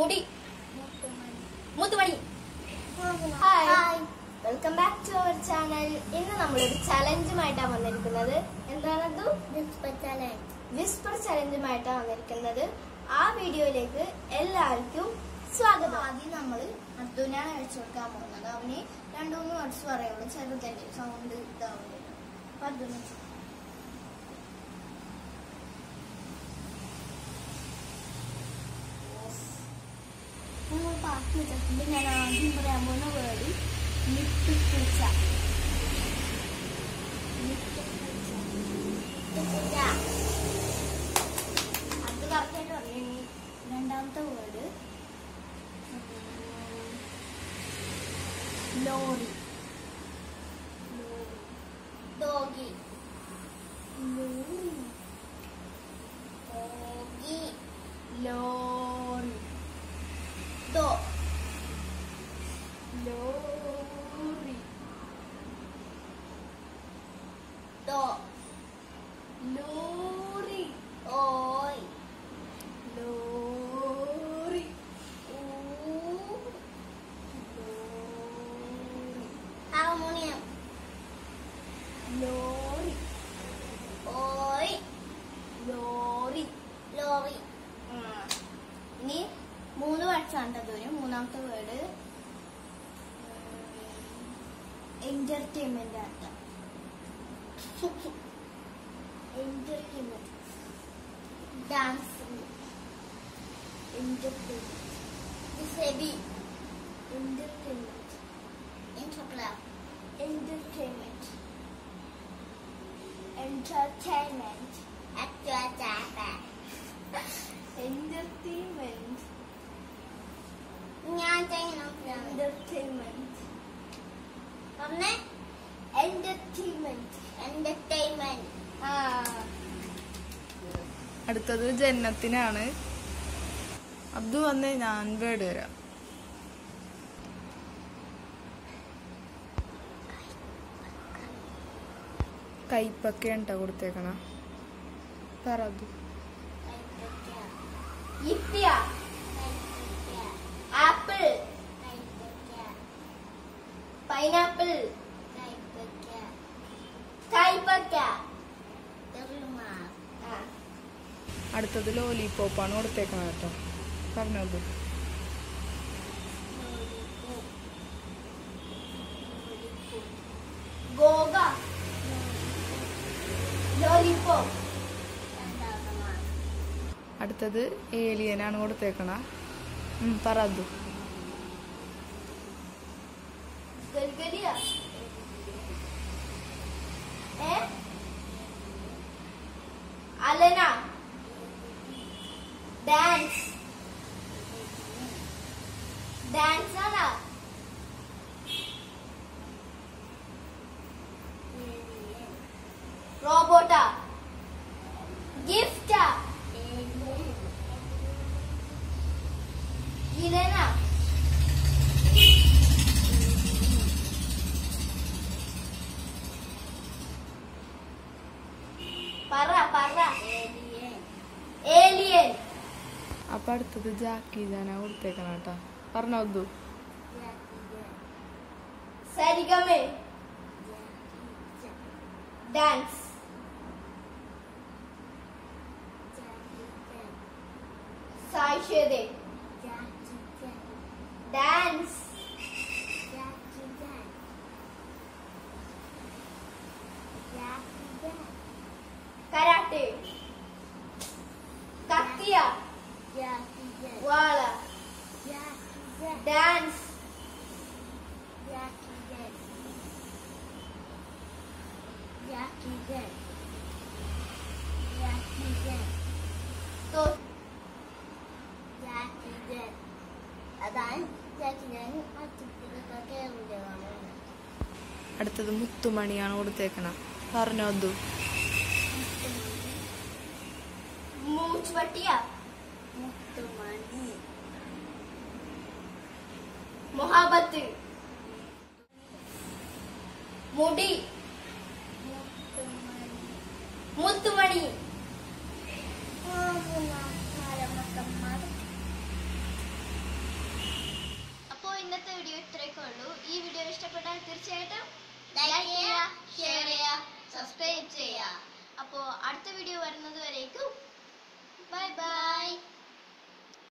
മുടി മുത്തുമണി hi welcome back to our channel ഇന്ന് നമ്മളൊരു ചലഞ്ചുമായിട്ടാണ് വന്നിരിക്കുന്നത് എന്താണത് വിസ്പർ ചലഞ്ചുമായിട്ടാണ് വന്നിരിക്കുന്നത് ആ വീഡിയോയിലേക്ക് എല്ലാവർക്കും സ്വാഗതം ആദ്യം നമ്മൾ അർജുനാണ് കഴിച്ചു കൊടുക്കാൻ പോകുന്നത് അവന് രണ്ടു മൂന്ന് വേർഡ്സ് പറയുള്ളൂ ചെറുതല്ലേ സൗണ്ട് ഇതാവുന്നില്ല അപ്പൊ അർജുന ഞങ്ങൾ പാട്ട് വെച്ചിട്ടുണ്ട് ഞാൻ ആദ്യം പറയാൻ പോകുന്ന വേർഡ് നിപ്പിപ്പൂച്ച അത് കറക്റ്റായിട്ട് പറഞ്ഞു ഇനി രണ്ടാമത്തെ word lorry doggy lorry lorry ദോ ലോറി ദോ ലോറി ഓയ് ലോറി ഊ ലോറി ഹാർമോണിയം ലോറി ഓയ് ലോറി ലോറി ഇനി മൂന്ന് വേർഡ്സാണ് കേട്ടോ മൂന്നാമത്തെ വേർഡ് എന്റർടൈൻമെന്റ് ആണ് എന്റർടൈൻമെന്റ് ഡാൻസ് എന്റർടൈൻമെന്റ് സെബി എന്റർടൈൻമെന്റ് എന്റർക്ലാബ് എന്റർടൈൻമെന്റ് എന്റർടൈൻമെന്റ് എന്റർടൈൻമെന്റ് ഞാൻ ചെയ്യണം എന്റർടൈൻമെന്റ് പറഞ്ഞേ എന്റർടൈൻമെന്റ് എന്റർടൈൻമെന്റ് ആ അടുത്തത് ജന്നത്തിനാണ് അബ്ദു വന്ന് ഞാൻ വേർഡ് വരാം കൈപ്പൊക്കെയാണ് കേട്ടോ കൊടുത്തേക്കണ പറ അബ്ദു ഇപ്പിയ ആപ്പിൾ പൈനാപ്പിൾ കൈപ്പക്ക ആ. അടുത്തത് ലോലിപോപ്പാണ് കൊടുത്തേക്കണ കേട്ടോ പറഞ്ഞോ അബ്ദു ഗോഗ ലോലിപോപ്പ് അടുത്തത് ഏലിയനാണ് കൊടുത്തേക്കണ ഉം, പറ അബ്ദു ഗൽഗലിയ ഏ അലന ഡാൻസ് ഡാൻസ് ആണ് റോബോട്ട ഗിഫ്റ്റ് ഇലന പറ പറ ഏലിയൻ അപ്പൊ അടുത്തത് ജാക്കി ജാനാ കൊടുത്തേക്കണ കേട്ടോ പറഞ്ഞോ അബ്ദു സരിഗമേ ഡാൻസ് സായിഷേദേ ഡാൻസ് കരാട്ടെ കത്തിയ വാള ഡാൻസ് തോ അതാണ് ഞാൻ ആ ചിത്രത്തൊക്കെ എവിടെയാണ് അടുത്തത് മുത്തുമണിയാണ് കൊടുത്തേക്കണ പറഞ്ഞോ അബ്ദു മൂച്ചുപട്ടിയ മുത്തുമണി മൊഹാബത്ത് മുടി മുത്തുമണി മുത്തുമണി ആ മൂന്നാം കാലം വരുന്നത് വരേക്കും ബൈ ബൈ